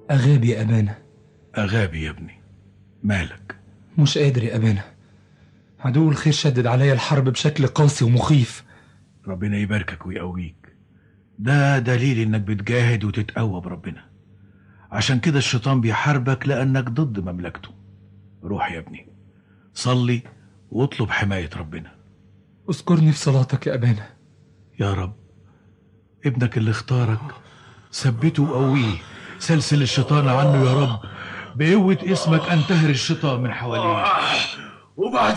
أغاب يا أبانا أغابي يا ابني مالك مش قادر يا أبانا عدو الخير شدد عليا الحرب بشكل قاسي ومخيف ربنا يباركك ويقويك ده دليل انك بتجاهد وتتقوى بربنا عشان كده الشيطان بيحاربك لانك ضد مملكته روح يا ابني صلي واطلب حماية ربنا اذكرني في صلاتك يا أبانا يا رب ابنك اللي اختارك ثبته وقويه سلسل الشيطان عنه يا رب بقوة اسمك انتهر الشيطان من حواليه وبعد